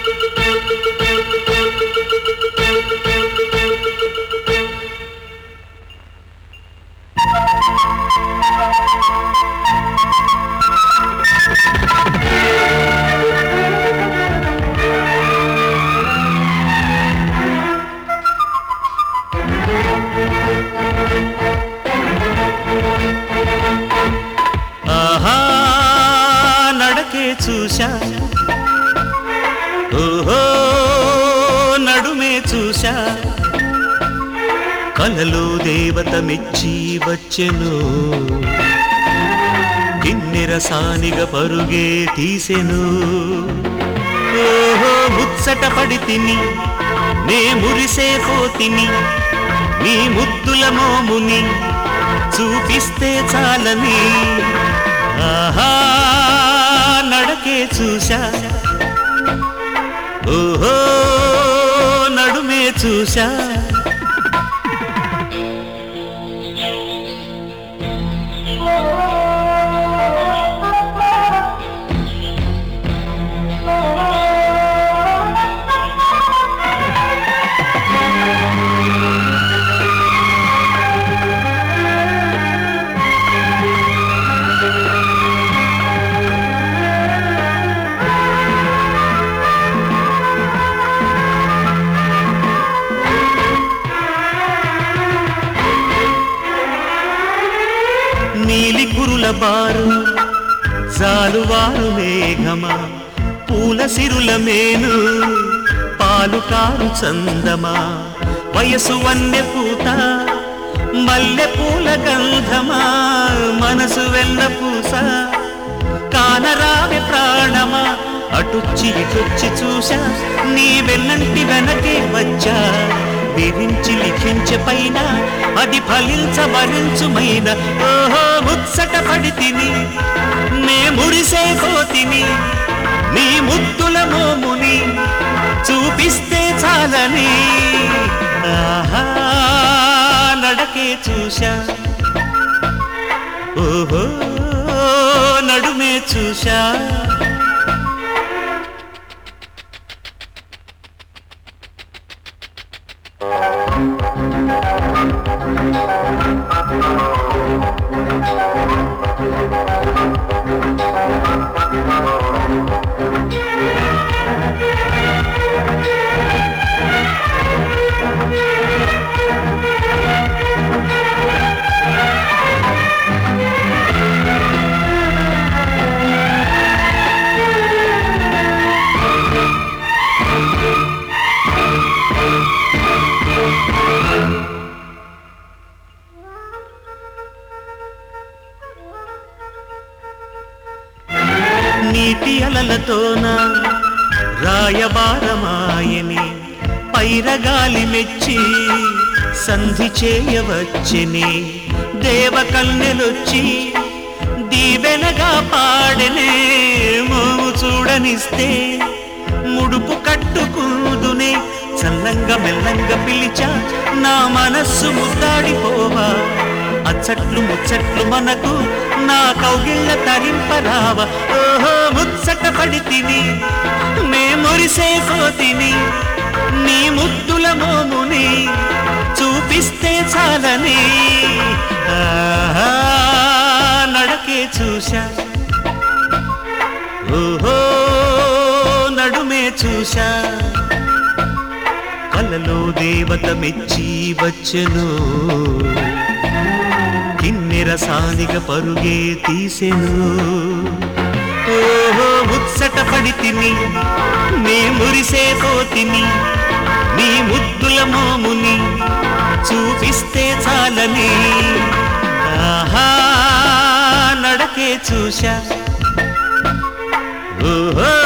ఆహా నడకే చూశా ఓహో నడుమే చూశా కలలో దేవత మెచ్చి వచ్చెను కిన్నెరసానిగ పరుగే తీసెను ఓహో ముచ్చట పడి తిని నే మురిసే పోతిని నీ ముద్దుల మోముని చూపిస్తే చాలని ఆహా నడకే చూశా ఓహో నడుమే చూశా నీలి కురుల బారు జాలువారు మేఘమా పూల సిరుల మేను పాలు కారు చందమా వయసు వన్నె పూత మల్లె పూల గంధమా మనసు వెన్న పూస కానరావె ప్రాణమా అటుచ్చి ఇటొచ్చి చూశా నీ వెన్నంటి వెనకే వచ్చా విరించి లిఖించే పైన అది ఫలించ భరించుమైన ఓహో ముచ్చట పడి తిని నే మురిసే కోతిని నీ ముద్దుల మోముని చూపిస్తే చాలని ఆహా నడకే చూశా ఓహో నడుమే చూశా నీటి అలలతోన రాయబారమాయని పైరగాలి మెచ్చి సంధి చేయవచ్చని దేవకన్నెలొచ్చి దీవెనగా పాడనే మోము చూడనిస్తే ముడుపు కట్టుకుందునే చల్లంగా మెల్లంగా పిలిచా నా మనస్సు ముద్దాడిపోవా అచ్చట్లు ముచ్చట్లు మనకు నా కౌగిళ్ళ తరింపరావా ఓహో ముచ్చట పడి తిని నే మురిసే పోతిని నీ ముద్దుల మోముని చూపిస్తే చాలని ఆహా, నడకే చూశా ఓహో నడుమే చూశా కలలో దేవత మెచ్చి వచ్చెను కిన్నెరసానిగ పరుగే తీసెను ఓహో ముచ్చట పడి తిని నీ మురిసే పోతిని నీ ముద్దుల మోముని చూపిస్తే చాలని ఆహా నడకే చూశా ఓహో